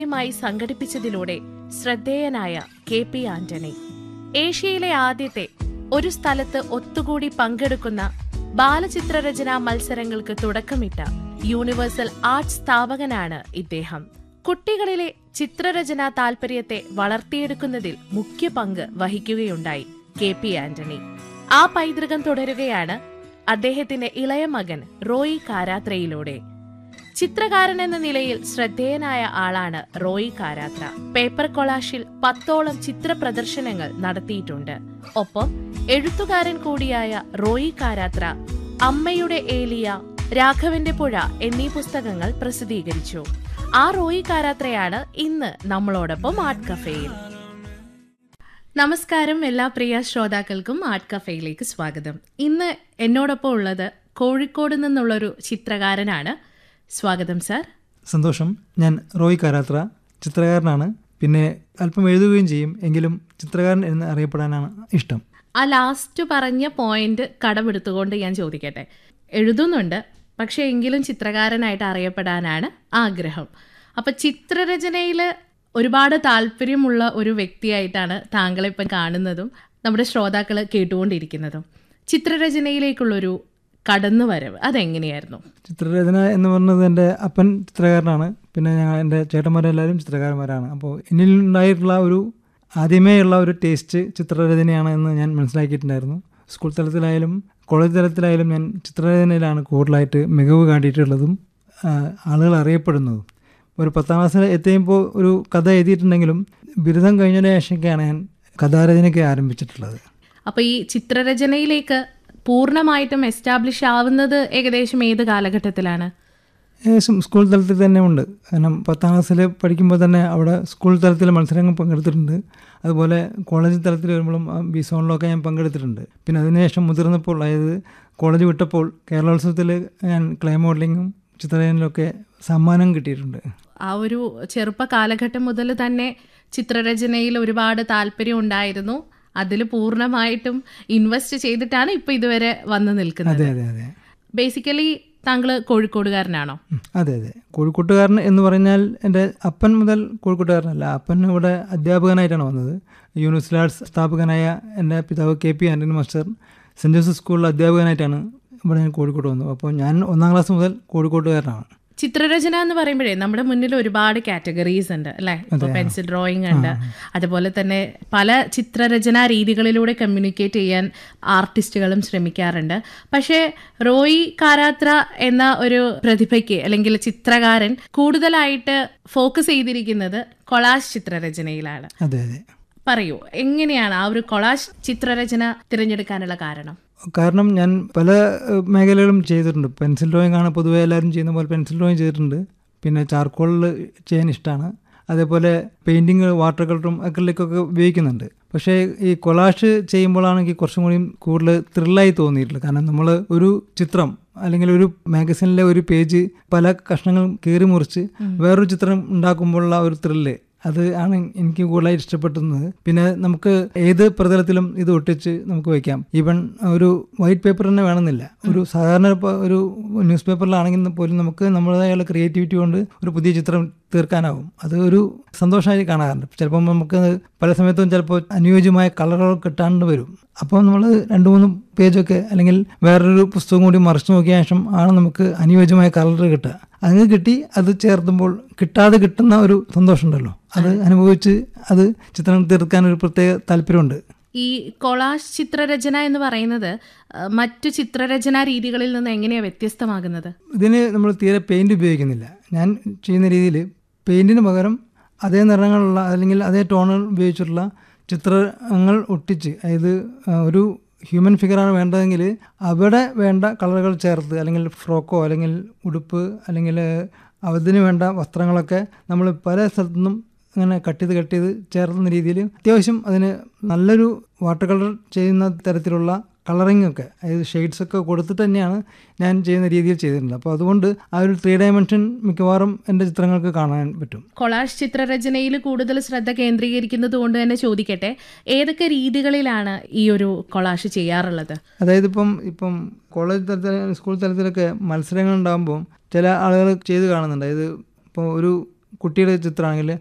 മായി സംഘടിപ്പിച്ചതിലൂടെ ശ്രദ്ധേയനായ K P Antony ഏഷ്യയിലെ ആദ്യത്തെ ഒരു സ്ഥലത്ത് ഒത്തുകൂടി പങ്കെടുക്കുന്ന ബാലചിത്രരചനാ മത്സരങ്ങൾക്ക് തുടക്കമിട്ട യൂണിവേഴ്സൽ ആർട്സ് സ്ഥാപകനാണ് ഇദ്ദേഹം കുട്ടികളിലെ ചിത്രരചനാ താൽപര്യത്തെ വളർത്തിയെടുക്കുന്നതിൽ മുഖ്യ പങ്ക് വഹിക്കുകയുണ്ടായി കെ പി ആന്റണി ആ പൈതൃകം തുടരുകയാണ് അദ്ദേഹത്തിന്റെ ഇളയ മകൻ റോയി കാരാത്രയിലൂടെ ചിത്രകാരൻ എന്ന നിലയിൽ ശ്രദ്ധേയനായ ആളാണ് റോയി കാരാത്ര പേപ്പർ കൊളാഷിൽ പത്തോളം ചിത്ര പ്രദർശനങ്ങൾ നടത്തിയിട്ടുണ്ട് ഒപ്പം എഴുത്തുകാരൻ കൂടിയായ റോയി കാരാത്ര അമ്മയുടെ ഏലിയ രാഘവന്റെ പുഴ എന്നീ പുസ്തകങ്ങൾ പ്രസിദ്ധീകരിച്ചു ആ റോയി കാരാത്രയാണ് ഇന്ന് നമ്മളോടൊപ്പം ആർട്ട് കഫേയിൽ നമസ്കാരം എല്ലാ പ്രിയ ശ്രോതാക്കൾക്കും ആർട്ട് കഫേയിലേക്ക് സ്വാഗതം ഇന്ന് എന്നോടൊപ്പം ഉള്ളത് കോഴിക്കോട് നിന്നുള്ളൊരു ചിത്രകാരനാണ് സ്വാഗതം സാർ സന്തോഷം ഞാൻ റോയ് കാരാത്ര ചിത്രകാരനാണ് പിന്നെ അല്പം എഴുതുകയും ചെയ്യും എങ്കിലും ചിത്രകാരൻ എന്ന് അറിയപ്പെടാനാണ് ഇഷ്ടം ആ ലാസ്റ്റ് പറഞ്ഞ പോയിന്റ് കടമെടുത്തുകൊണ്ട് ഞാൻ ചോദിക്കട്ടെ എഴുതുന്നുണ്ട് പക്ഷെ എങ്കിലും ചിത്രകാരനായിട്ട് അറിയപ്പെടാനാണ് ആഗ്രഹം അപ്പൊ ചിത്രരചനയിൽ ഒരുപാട് താല്പര്യമുള്ള ഒരു വ്യക്തിയായിട്ടാണ് താങ്കളെ ഇപ്പം കാണുന്നതും നമ്മുടെ ശ്രോതാക്കൾ കേട്ടുകൊണ്ടിരിക്കുന്നതും ചിത്രരചനയിലേക്കുള്ളൊരു കടന്നുവരവ് അതെങ്ങനെയായിരുന്നു ചിത്രരചന എന്ന് പറഞ്ഞത് എൻ്റെ അപ്പൻ ചിത്രകാരനാണ് പിന്നെ ഞങ്ങൾ എൻ്റെ ചേട്ടന്മാരെല്ലാവരും ചിത്രകാരന്മാരാണ് അപ്പോൾ എന്നിൽ ഉണ്ടായിട്ടുള്ള ഒരു ആദ്യമേ ഉള്ള ഒരു ടേസ്റ്റ് ചിത്രരചനയാണ് എന്ന് ഞാൻ മനസ്സിലാക്കിയിട്ടുണ്ടായിരുന്നു സ്കൂൾ തലത്തിലായാലും കോളേജ് തലത്തിലായാലും ഞാൻ ചിത്രരചനയിലാണ് കൂടുതലായിട്ട് മികവ് കാട്ടിയിട്ടുള്ളതും ആ, ആളുകൾ അറിയപ്പെടുന്നതും ഒരു പത്താം ക്ലാസ്സിൽ എത്തിയപ്പോൾ ഒരു കഥ എഴുതിയിട്ടുണ്ടെങ്കിലും ബിരുദം കഴിഞ്ഞതിന് ശേഷമൊക്കെയാണ് ഞാൻ കഥാരചനയ്ക്ക് ആരംഭിച്ചിട്ടുള്ളത് അപ്പൊ ഈ ചിത്രരചനയിലേക്ക് പൂർണ്ണമായിട്ടും എസ്റ്റാബ്ലിഷ് ആവുന്നത് ഏകദേശം ഏത് കാലഘട്ടത്തിലാണ് ഏകദേശം സ്കൂൾ തലത്തിൽ തന്നെ ഉണ്ട് കാരണം പത്താം ക്ലാസ്സിൽ പഠിക്കുമ്പോൾ തന്നെ അവിടെ സ്കൂൾ തലത്തിൽ മത്സരങ്ങൾ പങ്കെടുത്തിട്ടുണ്ട് അതുപോലെ കോളേജ് തലത്തിൽ വരുമ്പോഴും ബി സോണിലൊക്കെ ഞാൻ പങ്കെടുത്തിട്ടുണ്ട് പിന്നെ അതിനുശേഷം മുതിർന്നപ്പോൾ അതായത് കോളേജ് വിട്ടപ്പോൾ കേരളോത്സവത്തിൽ ഞാൻ ക്ലേ മോഡലിങ്ങും ചിത്രരചനയിലൊക്കെ സമ്മാനം കിട്ടിയിട്ടുണ്ട് ആ ഒരു ചെറുപ്പ കാലഘട്ടം മുതൽ തന്നെ ചിത്രരചനയിൽ ഒരുപാട് താല്പര്യം ഉണ്ടായിരുന്നു അതിൽ പൂർണ്ണമായിട്ടും ഇൻവെസ്റ്റ് ചെയ്തിട്ടാണ് ഇപ്പൊ ഇതുവരെ വന്നു നിൽക്കുന്നത് അതെ അതെ അതെ ബേസിക്കലി താങ്കൾ കോഴിക്കോടുകാരനാണോ ഉം, അതെ അതെ കോഴിക്കോട്ടുകാരൻ എന്ന് പറഞ്ഞാൽ എൻ്റെ അപ്പൻ മുതൽ കോഴിക്കോട്ടുകാരനല്ല അപ്പൻ ഇവിടെ അധ്യാപകനായിട്ടാണ് വന്നത് യൂണിവേഴ്സിറ്റി ആർട്സ് സ്ഥാപകനായ എൻ്റെ പിതാവ് K P Antony master saint Joseph സ്കൂളിൽ അധ്യാപകനായിട്ടാണ് ഇവിടെ ഞാൻ കോഴിക്കോട് വന്നത് അപ്പോൾ ഞാൻ ഒന്നാം ക്ലാസ് മുതൽ കോഴിക്കോട്ടുകാരനാണ് ചിത്രരചന എന്ന് പറയുമ്പോഴേ നമ്മുടെ മുന്നിൽ ഒരുപാട് കാറ്റഗറീസ് ഉണ്ട് അല്ലെ ഇപ്പൊ പെൻസിൽ ഡ്രോയിങ് ഉണ്ട് അതുപോലെ തന്നെ പല ചിത്രരചനാ രീതികളിലൂടെ കമ്മ്യൂണിക്കേറ്റ് ചെയ്യാൻ ആർട്ടിസ്റ്റുകളും ശ്രമിക്കാറുണ്ട് പക്ഷേ റോയി കാരാത്ര എന്ന ഒരു പ്രതിഭയ്ക്ക് അല്ലെങ്കിൽ ചിത്രകാരൻ കൂടുതലായിട്ട് ഫോക്കസ് ചെയ്തിരിക്കുന്നത് കൊളാഷ് ചിത്രരചനയിലാണ് അതെ അതെ പറയൂ എങ്ങനെയാണ് ആ ഒരു കൊളാഷ് ചിത്രരചന തിരഞ്ഞെടുക്കാനുള്ള കാരണം കാരണം ഞാൻ പല ഏഹ്, മേഖലകളും ചെയ്തിട്ടുണ്ട് പെൻസിൽ ഡ്രോയിങ് ആണ് പൊതുവെ എല്ലാവരും ചെയ്യുന്ന പോലെ പെൻസിൽ ഡ്രോയിങ് ചെയ്തിട്ടുണ്ട് പിന്നെ ചാർക്കോളിൽ ചെയ്യാൻ ഇഷ്ടമാണ് അതേപോലെ പെയിൻറ്റിങ് വാട്ടർ കളറും അക്രലിക്കൊക്കെ ഉപയോഗിക്കുന്നുണ്ട് പക്ഷേ ഈ കൊളാഷ് ചെയ്യുമ്പോഴാണെങ്കിൽ കുറച്ചും കൂടി കൂടുതൽ ത്രില്ലായി തോന്നിയിട്ടുള്ളത് കാരണം നമ്മൾ ഒരു ചിത്രം അല്ലെങ്കിൽ ഒരു മാഗസിനിലെ ഒരു പേജ് പല കഷ്ണങ്ങളും കീറി മുറിച്ച് വേറൊരു ചിത്രം ഉണ്ടാക്കുമ്പോഴുള്ള ഒരു ത്രില്ല് അത് ആണ് എനിക്ക് കൂടുതലായി ഇഷ്ടപ്പെടുന്നത് പിന്നെ നമുക്ക് ഏത് പ്രതലത്തിലും ഇത് ഒട്ടിച്ച് നമുക്ക് വയ്ക്കാം ഈവൻ ഒരു വൈറ്റ് പേപ്പർ തന്നെ വേണമെന്നില്ല ഒരു സാധാരണ ഇപ്പോൾ ഒരു ന്യൂസ് പേപ്പറിലാണെങ്കിൽ പോലും നമുക്ക് നമ്മുടേതായുള്ള ക്രിയേറ്റിവിറ്റി കൊണ്ട് ഒരു പുതിയ ചിത്രം തീർക്കാനാവും അത് ഒരു സന്തോഷമായി കാണാറുണ്ട് ചിലപ്പോൾ നമുക്ക് പല സമയത്തും ചിലപ്പോൾ അനുയോജ്യമായ കളറുകൾ കിട്ടാണ്ട് വരും അപ്പോൾ നമ്മൾ രണ്ട് മൂന്ന് പേജൊക്കെ അല്ലെങ്കിൽ വേറൊരു പുസ്തകം കൂടി മറിച്ച് നോക്കിയ ശേഷം ആണ് നമുക്ക് അനുയോജ്യമായ കളർ കിട്ടുക അങ്ങ് കിട്ടി അത് ചേർത്തുമ്പോൾ കിട്ടാതെ കിട്ടുന്ന ഒരു സന്തോഷമുണ്ടല്ലോ അത് അനുഭവിച്ച് അത് ചിത്രം തീർക്കാൻ ഒരു പ്രത്യേക താല്പര്യമുണ്ട് ഈ കൊളാഷ് ചിത്രരചന എന്ന് പറയുന്നത് ആ, മറ്റു ചിത്രരചനാ രീതികളിൽ നിന്ന് എങ്ങനെയാണ് വ്യത്യസ്തമാകുന്നത് ഇതിന് നമ്മൾ തീരെ പെയിൻറ് ഉപയോഗിക്കുന്നില്ല ഞാൻ ചെയ്യുന്ന രീതിയിൽ പെയിൻറ്റിന് പകരം അതേ നിറങ്ങളുള്ള അല്ലെങ്കിൽ അതേ ടോണുകൾ ഉപയോഗിച്ചിട്ടുള്ള ചിത്രങ്ങൾ ഒട്ടിച്ച് അതായത് ആ, ഒരു ഹ്യൂമൻ ഫിഗറാണ് വേണ്ടതെങ്കിൽ അവിടെ വേണ്ട കളറുകൾ ചേർത്ത് അല്ലെങ്കിൽ ഫ്രോക്കോ അല്ലെങ്കിൽ ഉടുപ്പ് അല്ലെങ്കിൽ അതിന് വേണ്ട വസ്ത്രങ്ങളൊക്കെ നമ്മൾ പല സ്ഥലത്തുനിന്നും അങ്ങനെ കട്ട് ചെയ്ത് കട്ട് ചെയ്ത് ചേർത്തുന്ന രീതിയിൽ അത്യാവശ്യം അതിന് നല്ലൊരു വാട്ടർ കളർ ചെയ്യുന്ന തരത്തിലുള്ള കളറിംഗ് ഒക്കെ അതായത് ഷെയ്ഡ്സ് ഒക്കെ കൊടുത്തിട്ട് തന്നെയാണ് ഞാൻ ചെയ്യുന്ന രീതിയിൽ ചെയ്തിട്ടുണ്ട് അപ്പോൾ അതുകൊണ്ട് ആ ഒരു ത്രീ ഡയമെൻഷൻ മിക്കവാറും എൻ്റെ ചിത്രങ്ങൾക്ക് കാണാൻ പറ്റും കൊളാഷ് ചിത്രരചനയിൽ കൂടുതൽ ശ്രദ്ധ കേന്ദ്രീകരിക്കുന്നത് കൊണ്ട് തന്നെ ചോദിക്കട്ടെ ഏതൊക്കെ രീതികളിലാണ് ഈ ഒരു കൊളാഷ് ചെയ്യാറുള്ളത് അതായത് ഇപ്പം ഇപ്പം കോളേജ് തലത്തിൽ സ്കൂൾ തലത്തിലൊക്കെ മത്സരങ്ങൾ ഉണ്ടാകുമ്പോൾ ചില ആളുകൾ ചെയ്ത് കാണുന്നുണ്ട് അതായത് ഇപ്പോൾ ഒരു കുട്ടിയുടെ ചിത്രമാണെങ്കിൽ